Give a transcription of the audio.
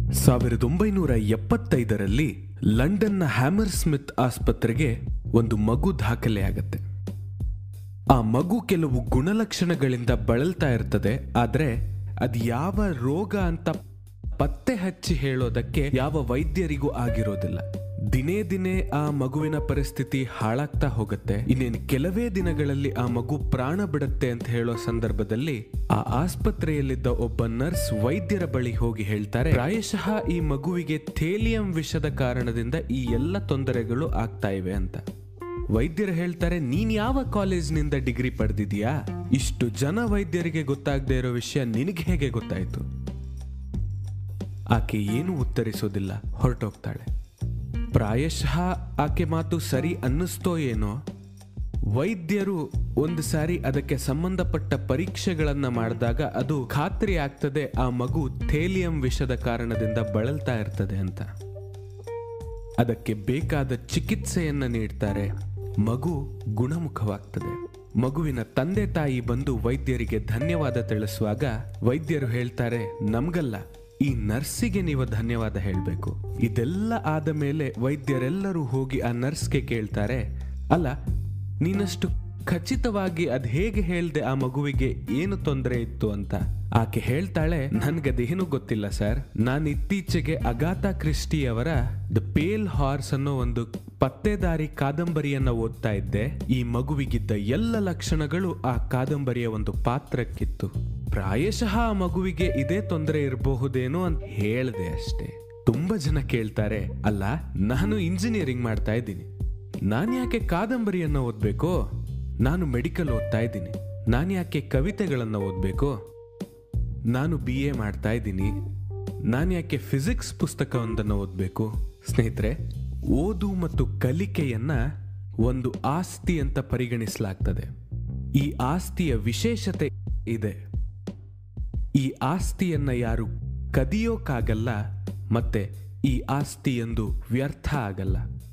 ಸಾವಿರದ ಒಂಬೈನೂರ ಎಪ್ಪತ್ತೈದರಲ್ಲಿ ಲಂಡನ್ನ ಹ್ಯಾಮರ್ ಸ್ಮಿತ್ ಆಸ್ಪತ್ರೆಗೆ ಒಂದು ಮಗು ದಾಖಲೆಯಾಗತ್ತೆ ಆ ಮಗು ಕೆಲವು ಗುಣಲಕ್ಷಣಗಳಿಂದ ಬಳಲ್ತಾ ಇರ್ತದೆ ಆದ್ರೆ ಅದು ಯಾವ ರೋಗ ಅಂತ ಪತ್ತೆ ಹಚ್ಚಿ ಹೇಳೋದಕ್ಕೆ ಯಾವ ವೈದ್ಯರಿಗೂ ಆಗಿರೋದಿಲ್ಲ ದಿನೇ ದಿನೇ ಆ ಮಗುವಿನ ಪರಿಸ್ಥಿತಿ ಹಾಳಾಗ್ತಾ ಹೋಗುತ್ತೆ ಇನ್ನೇನು ಕೆಲವೇ ದಿನಗಳಲ್ಲಿ ಆ ಮಗು ಪ್ರಾಣ ಬಿಡುತ್ತೆ ಅಂತ ಹೇಳೋ ಸಂದರ್ಭದಲ್ಲಿ ಆ ಆಸ್ಪತ್ರೆಯಲ್ಲಿದ್ದ ಒಬ್ಬ ನರ್ಸ್ ವೈದ್ಯರ ಬಳಿ ಹೋಗಿ ಹೇಳ್ತಾರೆ ಪ್ರಾಯಶಃ ಈ ಮಗುವಿಗೆ ಥೇಲಿಯಂ ವಿಷದ ಕಾರಣದಿಂದ ಈ ಎಲ್ಲ ತೊಂದರೆಗಳು ಆಗ್ತಾ ಇವೆ ಅಂತ ವೈದ್ಯರು ಹೇಳ್ತಾರೆ ನೀನ್ ಯಾವ ಕಾಲೇಜ್ನಿಂದ ಡಿಗ್ರಿ ಪಡೆದಿದ್ಯಾ ಇಷ್ಟು ಜನ ವೈದ್ಯರಿಗೆ ಗೊತ್ತಾಗದೆ ಇರೋ ವಿಷಯ ನಿನಗೆ ಹೇಗೆ ಗೊತ್ತಾಯ್ತು ಆಕೆ ಏನು ಉತ್ತರಿಸೋದಿಲ್ಲ ಹೊರಟೋಗ್ತಾಳೆ ಪ್ರಾಯಶಃ ಆಕೆ ಮಾತು ಸರಿ ಅನ್ನಿಸ್ತೋ ಏನೋ ವೈದ್ಯರು ಒಂದು ಸಾರಿ ಅದಕ್ಕೆ ಸಂಬಂಧಪಟ್ಟ ಪರೀಕ್ಷೆಗಳನ್ನ ಮಾಡಿದಾಗ ಅದು ಖಾತ್ರಿ ಆಗ್ತದೆ ಆ ಮಗು ಥೇಲಿಯಂ ವಿಷದ ಕಾರಣದಿಂದ ಬಳಲ್ತಾ ಇರ್ತದೆ ಅಂತ ಅದಕ್ಕೆ ಬೇಕಾದ ಚಿಕಿತ್ಸೆಯನ್ನ ನೀಡ್ತಾರೆ ಮಗು ಗುಣಮುಖವಾಗ್ತದೆ ಮಗುವಿನ ತಂದೆ ತಾಯಿ ಬಂದು ವೈದ್ಯರಿಗೆ ಧನ್ಯವಾದ ತಿಳಿಸುವಾಗ ವೈದ್ಯರು ಹೇಳ್ತಾರೆ ನಮ್ಗಲ್ಲ ಈ ನರ್ಸಿಗೆ ನೀವು ಧನ್ಯವಾದ ಹೇಳಬೇಕು ಇದೆಲ್ಲ ಆದ ಮೇಲೆ ವೈದ್ಯರೆಲ್ಲರೂ ಹೋಗಿ ಆ ನರ್ಸ್ಗೆ ಕೇಳ್ತಾರೆ ಅಲ್ಲ ನೀನಷ್ಟು ಖಚಿತವಾಗಿ ಅದ್ ಹೇಗೆ ಹೇಳ್ದೆ ಆ ಮಗುವಿಗೆ ಏನು ತೊಂದರೆ ಇತ್ತು ಅಂತ ಆಕೆ ಹೇಳ್ತಾಳೆ ನನ್ಗದೇನು ಗೊತ್ತಿಲ್ಲ ಸರ್ ನಾನು ಇತ್ತೀಚೆಗೆ ಅಗಾಥಾ ಕ್ರಿಸ್ಟಿಯವರ ದ ಪೇಲ್ ಹಾರ್ಸ್ ಅನ್ನೋ ಒಂದು ಪತ್ತೇದಾರಿ ಕಾದಂಬರಿಯನ್ನ ಓದ್ತಾ ಇದ್ದೆ ಈ ಮಗುವಿಗಿದ್ದ ಎಲ್ಲ ಲಕ್ಷಣಗಳು ಆ ಕಾದಂಬರಿಯ ಒಂದು ಪಾತ್ರಕ್ಕಿತ್ತು ಪ್ರಾಯಶಃ ಆ ಮಗುವಿಗೆ ಇದೇ ತೊಂದರೆ ಇರಬಹುದೇನೋ ಅಂತ ಹೇಳ್ದೆ ಅಷ್ಟೇ ತುಂಬಾ ಜನ ಕೇಳ್ತಾರೆ ಅಲ್ಲ ನಾನು ಇಂಜಿನಿಯರಿಂಗ್ ಮಾಡ್ತಾ ಇದ್ದೀನಿ ನಾನು ಯಾಕೆ ಕಾದಂಬರಿಯನ್ನ ಓದ್ಬೇಕು ನಾನು ಮೆಡಿಕಲ್ ಓದ್ತಾ ಇದ್ದೀನಿ ನಾನು ಯಾಕೆ ಕವಿತೆಗಳನ್ನ ಓದ್ಬೇಕು ನಾನು ಬಿ ಎ ಮಾಡ್ತಾ ಇದ್ದೀನಿ ನಾನು ಯಾಕೆ ಫಿಸಿಕ್ಸ್ ಪುಸ್ತಕವೊಂದನ್ನು ಓದಬೇಕು ಸ್ನೇಹಿತರೆ ಓದು ಮತ್ತು ಕಲಿಕೆಯನ್ನ ಒಂದು ಆಸ್ತಿ ಅಂತ ಪರಿಗಣಿಸಲಾಗ್ತದೆ ಈ ಆಸ್ತಿಯ ವಿಶೇಷತೆ ಇದೆ ಈ ಆಸ್ತಿಯನ್ನ ಯಾರು ಕದಿಯೋಕ್ಕಾಗಲ್ಲ ಮತ್ತೆ ಈ ಆಸ್ತಿ ಎಂದು ವ್ಯರ್ಥ ಆಗಲ್ಲ